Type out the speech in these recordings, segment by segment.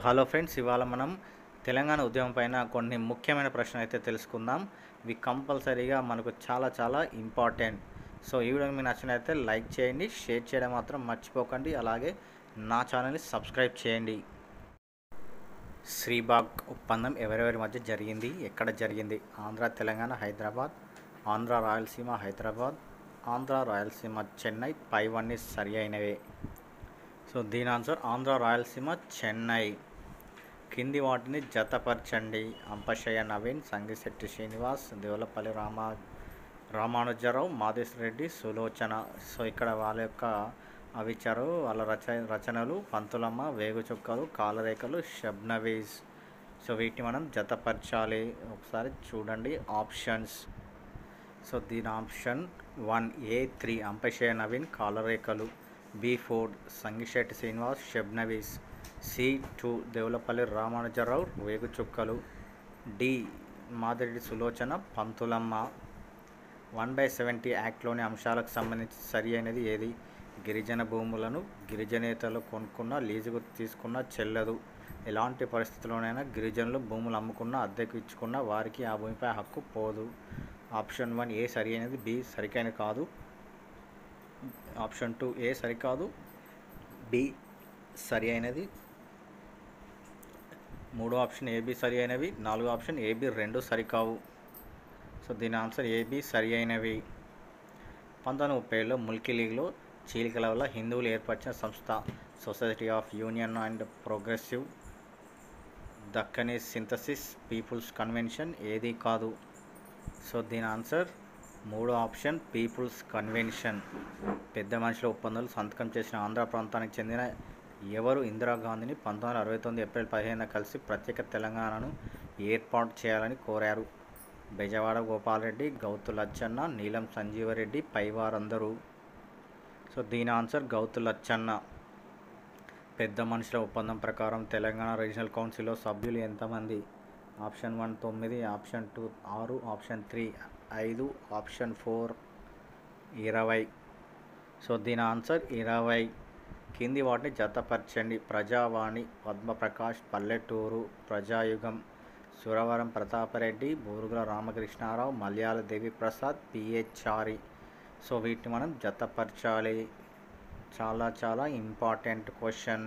hello friends ఇవాళ మనం తెలంగాణ ఉద్యమం పైన కొన్ని ముఖ్యమైన ప్రశ్నలు అయితే తెలుసుకుందాం ఇవి కంపల్సరీగా మనకు చాలా చాలా ఇంపార్టెంట్ సో ఈ వీడియో మీకు నచ్చినట్లయితే లైక్ చేయండి షేర్ చేయడం మాత్రం మర్చిపోకండి అలాగే నా ఛానల్ని సబ్స్క్రైబ్ చేయండి శ్రీబాగ్ ఒప్పందం ఎవరెవరి మధ్య జరిగింది ఎక్కడ జరిగింది ఆంధ్ర తెలంగాణ హైదరాబాద్ ఆంధ్ర రాయలసీమ హైదరాబాద్ ఆంధ్ర రాయలసీమ చెన్నై పైవన్నీ సరి అయినవే సో దీని ఆన్సర్ ఆంధ్ర రాయలసీమ చెన్నై కింది వాటిని జతపరచండి అంపశయ్య నవీన్ సంగిశెట్టి శ్రీనివాస్ దేవులపల్లి రామా రామానుజరావు మాదేశ్వర రెడ్డి సులోచన సో ఇక్కడ వాళ్ళ యొక్క అవి ఇచ్చారు వాళ్ళ రచ రచనలు పంతులమ్మ వేగు చుక్కలు కాలరేఖలు షబ్నవీస్ సో వీటిని మనం జతపరచాలి ఒకసారి చూడండి ఆప్షన్స్ సో దీని option one A three Ampashaya Naveen Kalarekhalu B four Sangisetti Srinivas Shabnavis C two Devulapalli Ramanujarao Vegu Chukkalu D Madireddy Sulochana Pantulamma one by seventy యాక్ట్లోని అంశాలకు సంబంధించి సరి అయినది ఏది గిరిజన భూములను గిరిజనేతలు కొనుక్కున్న లీజుకు తీసుకున్న చెల్లదు ఎలాంటి పరిస్థితుల్లోనైనా గిరిజనులు భూములు అమ్ముకున్న అద్దెకు ఇచ్చుకున్న వారికి ఆ భూమిపై హక్కు పోదు ఆప్షన్ వన్ ఏ సరి అయినది బి సరికైన కాదు ఆప్షన్ టూ ఏ సరికాదు బి సరి అయినది మూడో ఆప్షన్ ఏబి సరి అయినవి నాలుగో ఆప్షన్ ఏబి రెండు సరికావు సో దీని ఆన్సర్ ఏబి సరి అయినవి పంతొమ్మిది ముప్పై ఏడులో ముల్కీ లీగ్లో చీలికల వల్ల హిందువులు ఏర్పరిచిన సంస్థ society of union and progressive Deccani synthesis people's convention ఏది కాదు సో దీని ఆన్సర్ మూడో ఆప్షన్ పీపుల్స్ కన్వెన్షన్ పెద్ద మనుషుల ఒప్పందాలు సంతకం చేసిన ఆంధ్ర ప్రాంతానికి చెందిన ఎవరు ఇందిరాగాంధీని పంతొమ్మిది వందల అరవై తొమ్మిది ఏప్రిల్ పదిహేనున కలిసి ప్రత్యేక తెలంగాణను ఏర్పాటు చేయాలని కోరారు బెజవాడ గోపాలరెడ్డి గౌతు లచ్చన్న నీలం సంజీవరెడ్డి పైవారందరూ సో దీని ఆన్సర్ గౌతు లచ్చన్న పెద్ద మనుషుల ఒప్పందం ప్రకారం తెలంగాణ రీజనల్ కౌన్సిల్లో సభ్యులు ఎంతమంది ఆప్షన్ వన్ తొమ్మిది ఆప్షన్ టూ ఆరు ఆప్షన్ త్రీ ఐదు ఆప్షన్ ఫోర్ ఇరవై సో దీని ఆన్సర్ ఇరవై కింది వాటిని జతపరచండి ప్రజావాణి పద్మప్రకాష్ పల్లెటూరు ప్రజాయుగం సురవరం ప్రతాపరెడ్డి బూరుగుల రామకృష్ణారావు మలయాళ దేవి ప్రసాద్ పిహెచ్ఆరి సో వీటిని మనం జతపరచాలి చాలా చాలా ఇంపార్టెంట్ క్వశ్చన్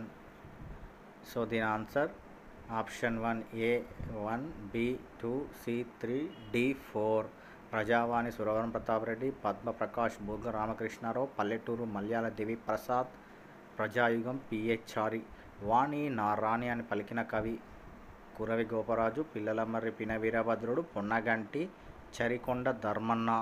సో దీని answer option one A one B two C three D four Prajavani Suravaram Pratapareddy Padmaprakash Burga Ramakrishnarao Palleturu Malayala Devi Prasad ప్రజాయుగం పిహెచ్ఆరి వాణి నా రాణి అని పలికిన కవి కురవి గోపరాజు పిల్లలమర్రి పిన వీరభద్రుడు పొన్నగంటి చరికొండ ధర్మన్న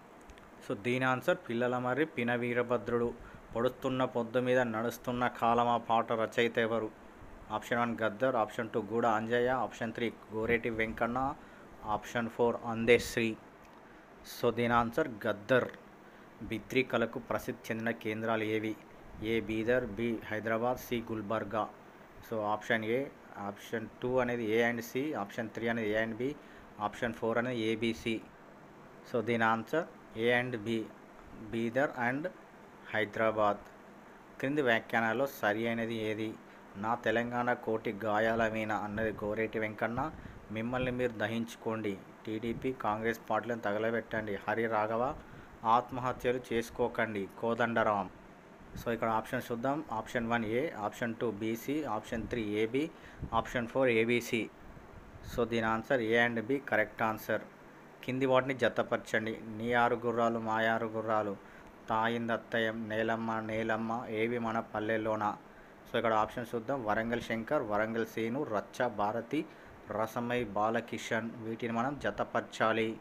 సో దీని ఆన్సర్ పిల్లలమర్రి పిన వీరభద్రుడు పొడుస్తున్న పొద్దు మీద నడుస్తున్న కాలమా పాట రచయిత ఎవరు option one Gaddar option two Guda Anjaiah option three Goreti Venkanna option four Andesri so దీని ఆన్సర్ గద్దర్ బిత్రి కళకు ప్రసిద్ధి చెందిన కేంద్రాలు ఏవి A Bidar B Hyderabad C Gulbarga so option A option two అనేది A and C option three అనేది A and B option four అనేది ఏబిసి సో దీని answer A and B Bidar and Hyderabad క్రింది వ్యాఖ్యానాల్లో సరి అయినది ఏది నా తెలంగాణ కోటి గాయాల మీన అన్నది గోరేటి వెంకన్న మిమ్మల్ని మీరు దహించుకోండి టీడీపీ కాంగ్రెస్ పార్టీలను తగలబెట్టండి హరి రాఘవ ఆత్మహత్యలు చేసుకోకండి కోదండరాం సో ఇక్కడ ఆప్షన్ చూద్దాం option one A option two BC option three AB option four ABC so దీని answer A and B correct answer కింది వాటిని జతపరచండి నీ ఆరు గుర్రాలు మా ఆరు గుర్రాలు తాయిందత్తయం నేలమ్మ నేలమ్మ ఏవి మన పల్లెల్లోన సో ఇక్కడ ఆప్షన్ చూద్దాం వరంగల్ శంకర్ వరంగల్ సీను రచ్చ భారతి రసమై బాలకిషన్ వీటిని మనం జతపరచాలి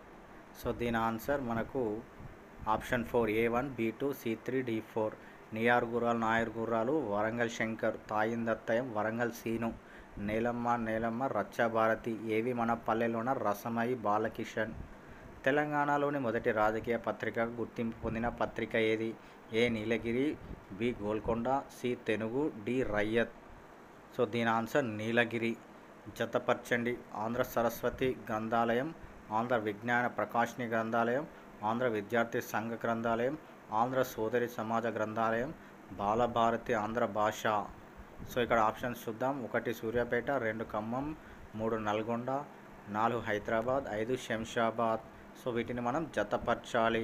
సో దీని ఆన్సర్ మనకు option four A one B two C three D four నియార్ గుర్రాలు నాయర్ గుర్రాలు వరంగల్ శంకర్ తాయిందత్తయం వరంగల్ సీను నేలమ్మ నేలమ్మ రచ్చభారతి ఏవి మన పల్లెలోన రసమయి బాలకిషన్ తెలంగాణలోని మొదటి రాజకీయ పత్రిక గుర్తింపు పొందిన పత్రిక ఏది A Neelagiri B Golconda C Tenugu D Rayyat so దీని ఆన్సర్ నీలగిరి జతపరచండి ఆంధ్ర సరస్వతి గ్రంథాలయం ఆంధ్ర విజ్ఞాన ప్రకాశిని గ్రంథాలయం ఆంధ్ర విద్యార్థి సంఘ గ్రంథాలయం ఆంధ్ర సోదరి సమాజ గ్రంథాలయం బాలభారతి ఆంధ్ర భాష సో ఇక్కడ ఆప్షన్స్ చూద్దాం ఒకటి సూర్యాపేట రెండు ఖమ్మం మూడు నల్గొండ నాలుగు హైదరాబాద్ ఐదు శంషాబాద్ సో వీటిని మనం జతపరచాలి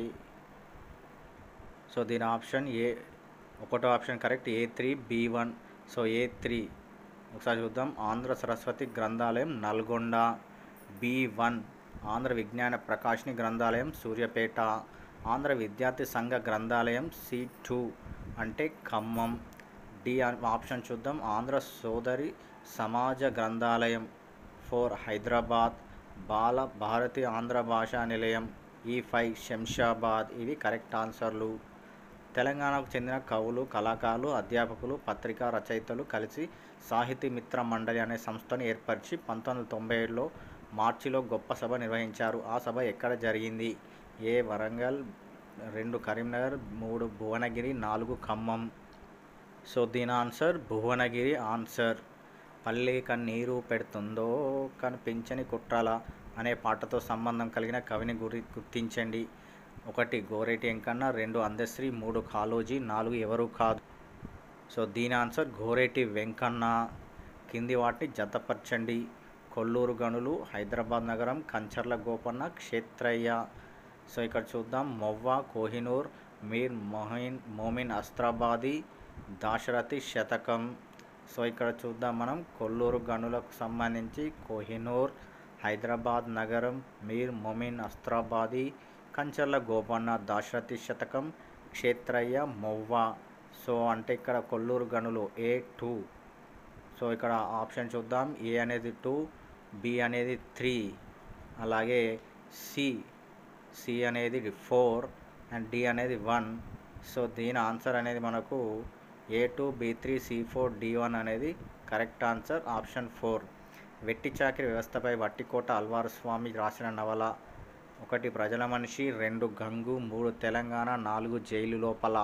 సో దీని ఆప్షన్ ఏ ఒకటో option correct A three B one so A three ఒకసారి చూద్దాం ఆంధ్ర సరస్వతి గ్రంథాలయం నల్గొండ బి వన్ ఆంధ్ర విజ్ఞాన ప్రకాశిని గ్రంథాలయం సూర్యాపేట ఆంధ్ర విద్యార్థి సంఘ గ్రంథాలయం సి టూ అంటే ఖమ్మం డి ఆప్షన్ చూద్దాం ఆంధ్ర సోదరి సమాజ గ్రంథాలయం ఫోర్ హైదరాబాద్ బాల భారతి ఆంధ్ర భాషా నిలయం ఈ ఫైవ్ శంషాబాద్ ఇవి కరెక్ట్ ఆన్సర్లు తెలంగాణకు చెందిన కవులు కళాకారులు అధ్యాపకులు పత్రికా రచయితలు కలిసి సాహితీ మిత్ర మండలి అనే సంస్థను ఏర్పరిచి పంతొమ్మిది వందల తొంభై ఏడులో మార్చిలో గొప్ప సభ నిర్వహించారు ఆ సభ ఎక్కడ జరిగింది ఏ వరంగల్ రెండు కరీంనగర్ మూడు భువనగిరి నాలుగు ఖమ్మం సో దీని ఆన్సర్ భువనగిరి ఆన్సర్ పల్లె కన్నీరు పెడుతుందో కనిపించని కుట్రాల అనే పాటతో సంబంధం కలిగిన కవిని గురి గుర్తించండి ఒకటి గోరేటి వెంకన్న రెండు అందశ్రీ మూడు కాలోజీ నాలుగు ఎవరు కాదు సో దీని ఆన్సర్ గోరేటి వెంకన్న కింది వాటిని జతపరచండి కొల్లూరు గనులు హైదరాబాద్ నగరం కంచర్ల గోపన్న క్షేత్రయ్య సో ఇక్కడ చూద్దాం మొవ్వ కోహినూర్ మీర్ మొహిన్ మోమిన్ అస్త్రాబాది దాశరథి శతకం సో ఇక్కడ చూద్దాం మనం కొల్లూరు గనులకు సంబంధించి కోహినూర్ హైదరాబాద్ నగరం మీర్ మొమిన్ అస్త్రాబాది కంచర్ల గోపన్న దాశరథి శతకం క్షేత్రయ్య మొవ్వ సో అంటే ఇక్కడ కొల్లూరు గనులు ఏ టూ సో ఇక్కడ ఆప్షన్ చూద్దాం ఏ అనేది టూ బి అనేది త్రీ అలాగే సి సి అనేది ఫోర్ అండ్ డి అనేది వన్ సో దీని ఆన్సర్ అనేది మనకు A two B three C four D one అనేది కరెక్ట్ ఆన్సర్ ఆప్షన్ ఫోర్ వెట్టి చాకిరి వ్యవస్థపై వట్టికోట అల్వారు స్వామి రాసిన నవల ఒకటి ప్రజల మనిషి రెండు గంగు మూడు తెలంగాణ నాలుగు జైలు లోపల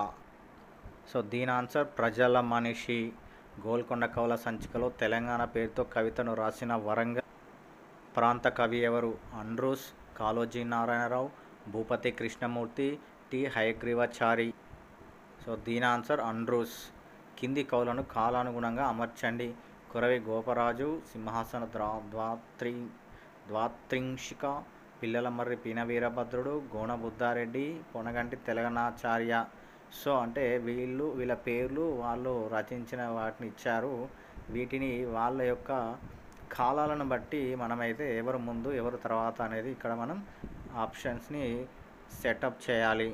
సో దీని ఆన్సర్ ప్రజల మనిషి గోల్కొండ కవుల సంచికలో తెలంగాణ పేరుతో కవితను రాసిన వరంగల్ ప్రాంత కవి ఎవరు Andrews Kaloji Narayanarao Bhupathi Krishnamurthy T Hayagrivachari so దీని ఆన్సర్ అండ్రూస్ కింది కవులను కాలానుగుణంగా అమర్చండి కురవి గోపరాజు సింహాసన ద్రా ద్వాత్రి ద్వాత్రింశిక పిల్లల మర్రి పీన వీరభద్రుడు గోణ బుద్ధారెడ్డి పొనగంటి తెలంగాణాచార్య సో అంటే వీళ్ళు వీళ్ళ పేర్లు వాళ్ళు రచించిన వాటిని ఇచ్చారు వీటిని వాళ్ళ యొక్క కాలాలను బట్టి మనమైతే ఎవరు ముందు ఎవరు తర్వాత అనేది ఇక్కడ మనం ఆప్షన్స్ని సెటప్ చేయాలి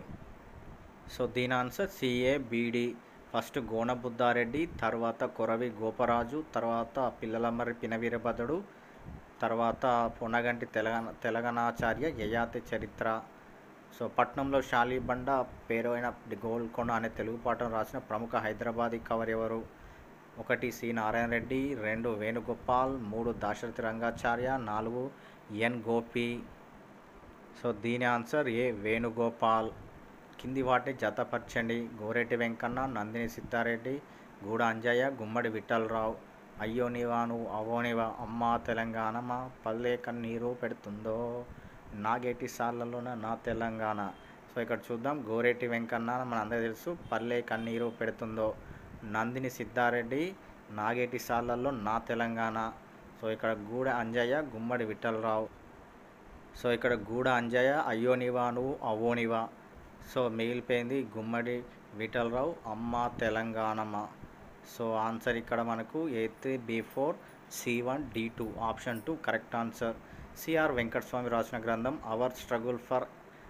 సో దీని answer CA BD first Gona Buddhareddy తర్వాత కొరవి గోపరాజు తర్వాత పిల్లలమ్మరి పినవీరభద్రుడు తర్వాత పొనగంటి తెలంగాణ తెలంగాణాచార్య యయాతి చరిత్ర సో పట్నంలో షాలిబండ పేరైన గోల్కొండ అనే తెలుగు పాటను రాసిన ప్రముఖ హైదరాబాదీ కవర్ ఎవరు ఒకటి సి నారాయణ రెడ్డి రెండు వేణుగోపాల్ మూడు దాశరథి రంగాచార్య నాలుగు ఎన్ గోపి సో దీని ఆన్సర్ ఏ వేణుగోపాల్ కింది వాటిని జతపరచండి గోరెడ్డి వెంకన్న నందిని సిద్ధారెడ్డి గూడ అంజయ్య గుమ్మడి విఠలరావు అయ్యో నీవా నువ్వు అవోనివా అమ్మ తెలంగాణమా పల్లె కన్నీరు పెడుతుందో నాగేటి సార్లలోన నా తెలంగాణ సో ఇక్కడ చూద్దాం గోరెట్టి వెంకన్న మన అందరికీ తెలుసు పల్లె కన్నీరు పెడుతుందో నందిని సిద్ధారెడ్డి నాగేటి సార్లలో నా తెలంగాణ సో ఇక్కడ గూడ అంజయ్య గుమ్మడి విఠలరావు సో ఇక్కడ గూడ అంజయ్య అయ్యోనివా నువ్వు అవోనివా సో మిగిలిపోయింది గుమ్మడి విఠలరావు అమ్మ తెలంగాణమ్మ సో ఆన్సర్ ఇక్కడ మనకు A three B four C one D two option two correct answer CR Venkataswamy రాసిన గ్రంథం అవర్ స్ట్రగుల్ ఫర్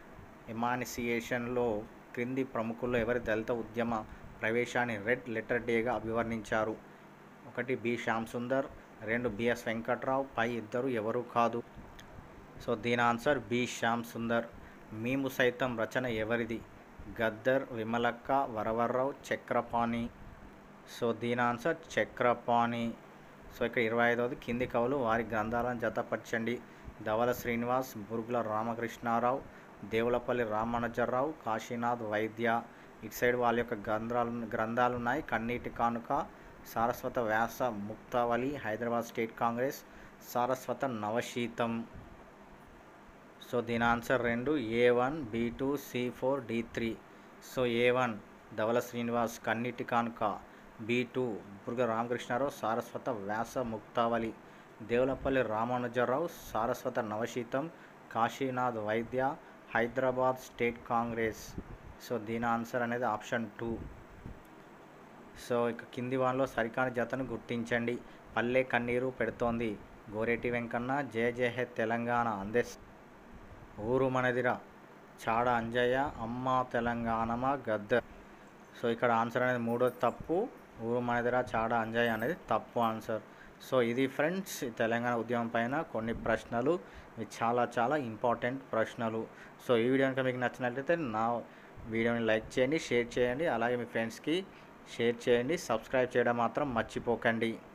ఎమానిసియేషన్లో క్రింది ప్రముఖుల్లో ఎవరి దళిత ఉద్యమ ప్రవేశాన్ని రెడ్ లెటర్ డేగా అభివర్ణించారు ఒకటి బి శ్యామ్ సుందర్ రెండు బిఎస్ వెంకట్రావు పై ఇద్దరు ఎవరు కాదు సో దీని ఆన్సర్ బి శ్యామ్ సుందర్ మేము సైతం రచన ఎవరిది గద్దర్ విమలక్క వరవర్రావు చక్రపాణి సో దీని ఆన్సర్ చక్రపాణి సో ఇక్కడ ఇరవై ఐదవది కింది కవులు వారి గ్రంథాలను జతపరచండి ధవల శ్రీనివాస్ బురుగుల రామకృష్ణారావు దేవులపల్లి రామానుజరావు కాశీనాథ్ వైద్య ఇటు సైడ్ వాళ్ళ యొక్క గ్రంథాలు గ్రంథాలు ఉన్నాయి కన్నీటి కానుక సారస్వత వ్యాస ముక్తావళి హైదరాబాద్ స్టేట్ కాంగ్రెస్ సారస్వత నవశీతం సో దీని ఆన్సర్ రెండు A one B two C four D three so A one Dhavala Srinivas కన్నీటి కానుక బి టూ బుర్గ రామకృష్ణారావు సారస్వత వ్యాస ముక్తావళి దేవులపల్లి రామానుజరావు సారస్వత నవశీతం Kashinath Vaidya Hyderabad state Congress so దీని ఆన్సర్ అనేది ఆప్షన్ టూ సో ఇక కింది వానలో సరికాని జతను గుర్తించండి పల్లె కన్నీరు పెడుతోంది గోరేటి వెంకన్న జయ జయ హే తెలంగాణ అందే ఊరు మనదిరా చాడ అంజయ్య అమ్మ తెలంగాణమ గద్ద సో ఇక్కడ ఆన్సర్ అనేది మూడో తప్పు ఊరు మనదిరా చాడ అంజయ్య అనేది తప్పు ఆన్సర్ సో ఇది ఫ్రెండ్స్ ఈ తెలంగాణ ఉద్యమం పైన కొన్ని ప్రశ్నలు ఇవి చాలా చాలా ఇంపార్టెంట్ ప్రశ్నలు సో ఈ వీడియో కనుక మీకు నచ్చినట్లయితే నా వీడియోని లైక్ చేయండి షేర్ చేయండి అలాగే మీ ఫ్రెండ్స్కి షేర్ చేయండి సబ్స్క్రైబ్ చేయడం మాత్రం మర్చిపోకండి